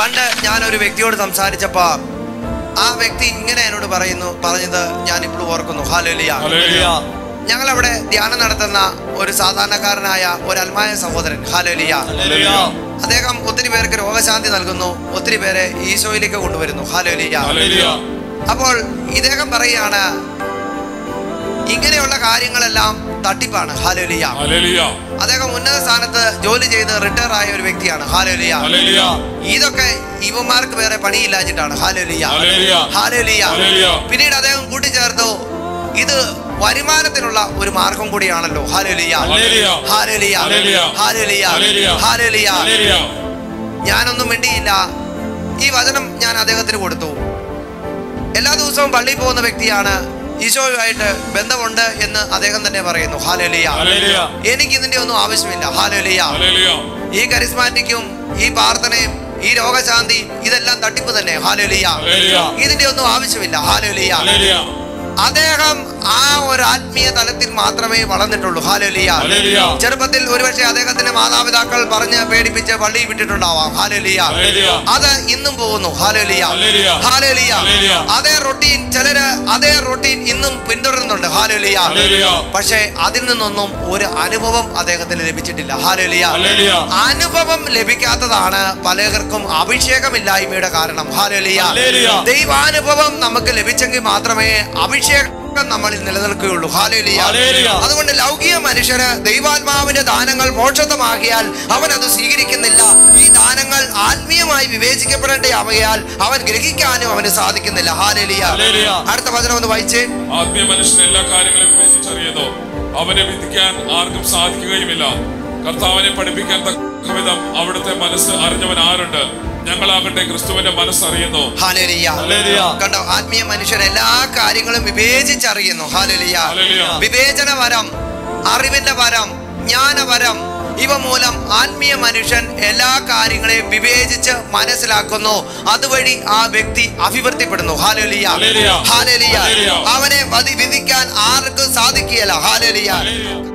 പണ്ട് ഞാൻ ഒരു വ്യക്തിയോട് സംസാരിച്ചപ്പോ ആ വ്യക്തി ഇങ്ങനെ എന്നോട് പറയുന്നു പറഞ്ഞത് ഞാൻ ഇപ്പോൾ ഓർക്കുന്നു ഹാലോലിയ ഹല്ലേലൂയ. ഞങ്ങളവിടെ ധ്യാനം നടത്തുന്ന ഒരു സാധാരണക്കാരനായ ഒരു അൽമായ സഹോദരൻ ഹാലോലിയ ഹല്ലേലൂയ. അദ്ദേഹം ഒത്തിരി പേർക്ക് രോഗശാന്തി നൽകുന്നു ഒത്തിരി പേരെ ഈശോയിലേക്ക് കൊണ്ടുവരുന്നു ഹാലോലിയ ഹല്ലേലൂയ. അപ്പോൾ ഇദ്ദേഹം പറയുകയാണ് ഇങ്ങനെയുള്ള കാര്യങ്ങളെല്ലാം തട്ടിപ്പാണ് ഹാലോലിയ ഹല്ലേലൂയ. അദ്ദേഹം ഉന്നത സ്ഥാനത്ത് ജോലി ചെയ്ത് റിട്ടയർ ആയ ഒരു വ്യക്തിയാണ് ഹാലോലിയ ഹല്ലേലൂയ. ഇതൊക്കെ ഇവന്മാർക്ക് വേറെ പണിയില്ലാഞ്ഞിട്ടാണ് ഹാലോലിയ ഹല്ലേലൂയ. Hallelujah hallelujah. പിന്നീട് അദ്ദേഹം കൂട്ടിച്ചേർത്തു ഇത് വരുമാനത്തിനുള്ള ഒരു മാർഗം കൂടിയാണല്ലോ hallelujah hallelujah. Hallelujah hallelujah. Hallelujah hallelujah. Hallelujah hallelujah. ഞാനൊന്നും മിണ്ടിയില്ല ഈ വചനം ഞാൻ അദ്ദേഹത്തിന് കൊടുത്തു എല്ലാ ദിവസവും പള്ളിയിൽ പോകുന്ന വ്യക്തിയാണ് ഈശോയുമായിട്ട് ബന്ധമുണ്ട് എന്ന് അദ്ദേഹം തന്നെ പറയുന്നു ഹാലോലിയ ഹല്ലേലൂയ. എനിക്ക് ഇതിന്റെ ഒന്നും ആവശ്യമില്ല ഹാലോലിയ ഹല്ലേലൂയ. ഈ കരിസ്മാറ്റിക്കും ഈ പ്രാർത്ഥനയും ഈ രോഗശാന്തി ഇതെല്ലാം തട്ടിപ്പ് തന്നെ ഹാലോലിയ ഹല്ലേലൂയ. ഇതിന്റെ ഒന്നും ആവശ്യമില്ല ഹാലോലിയ ഹല്ലേലൂയ. അദ്ദേഹം ആ ഒരു ആത്മീയ തലത്തിൽ മാത്രമേ വളർന്നിട്ടുള്ളൂ ഹാലോലിയ ഹല്ലേലൂയ. ചെറുപ്പത്തിൽ ഒരുപക്ഷെ അദ്ദേഹത്തിന്റെ മാതാപിതാക്കൾ പറഞ്ഞ് പേടിപ്പിച്ച് പള്ളിയിൽ വിട്ടിട്ടുണ്ടാവാം ഹാലോലിയ ഹല്ലേലൂയ. അത് ഇന്നും പോകുന്നു ഹാലോലിയ ഹല്ലേലൂയ. Hallelujah hallelujah. അതേ റൊട്ടീൻ ചിലര് അതേ റൊട്ടീൻ ഇന്നും പിന്തുടരുന്നുണ്ട് ഹാലോലിയ ഹല്ലേലൂയ. പക്ഷേ അതിൽ നിന്നൊന്നും ഒരു അനുഭവം അദ്ദേഹത്തിന് ലഭിച്ചിട്ടില്ല ഹാലോലിയ ഹല്ലേലൂയ. അനുഭവം ലഭിക്കാത്തതാണ് പലർക്കും അഭിഷേകമില്ലായ്മയുടെ കാരണം ഹാലേലിയ ഹല്ലേലൂയ. ദൈവാനുഭവം നമുക്ക് ലഭിച്ചെങ്കിൽ മാത്രമേ അഭിഷേകം നമ്മളിൽ നിലനിൽക്കുകയുള്ളൂ ഹാലേലിയ ഹല്ലേലൂയ. അതുകൊണ്ട് ലൗകിക മനുഷ്യന് ദൈവാത്മാവിന്റെ ദാനങ്ങൾ മോക്ഷതമാകിയാൽ അവൻ അത് സ്വീകരിക്കുന്നില്ല ഈ ദാനങ്ങൾ ആത്മീയമായി വിവേചിക്കപ്പെടേണ്ടയാവയാൽ അവൻ ഗ്രഹിക്കാനും അവന് സാധിക്കുന്നില്ല ഹാലേലിയ ഹല്ലേലൂയ. അടുത്ത വചനം ഒന്ന് വായിച്ചേ ആത്മീയ മനുഷ്യൻ എല്ലാ കാര്യങ്ങളും വിവേചിച്ചറിയുന്നു അവനെ വിധിക്കാൻ ആർക്കും സാധിക്കുകയുമില്ല കർത്താവിനെ പഠിപ്പിക്കാൻ തക്കവിധം അവിടുത്തെ മനസ്സ് അറിഞ്ഞവൻ ആരുണ്ട് ഞങ്ങളാകട്ടെ ക്രിസ്തുവിന്റെ മനസ്സറിയുന്നു ഹാലേലിയ ഹല്ലേലൂയ. കണ്ടോ ആത്മീയ മനുഷ്യർ എല്ലാ കാര്യങ്ങളും വിവേചിച്ചറിയുന്നു ഹാലേലിയ ഹല്ലേലൂയ. വിവേചന വരം അറിവിന്റെ വരം ജ്ഞാനവരം ഇവ മൂലം ആത്മീയ മനുഷ്യൻ എല്ലാ കാര്യങ്ങളെയും വിവേചിച്ച് മനസ്സിലാക്കുന്നു അതുവഴി ആ വ്യക്തി അഭിവൃദ്ധിപ്പെടുന്നു ഹാലേലിയ ഹല്ലേലൂയ. Hallelujah hallelujah. അവനെ വധി വിധിക്കാൻ ആർക്കും സാധിക്കുകയില്ല ഹാലേലിയ ഹല്ലേലൂയ.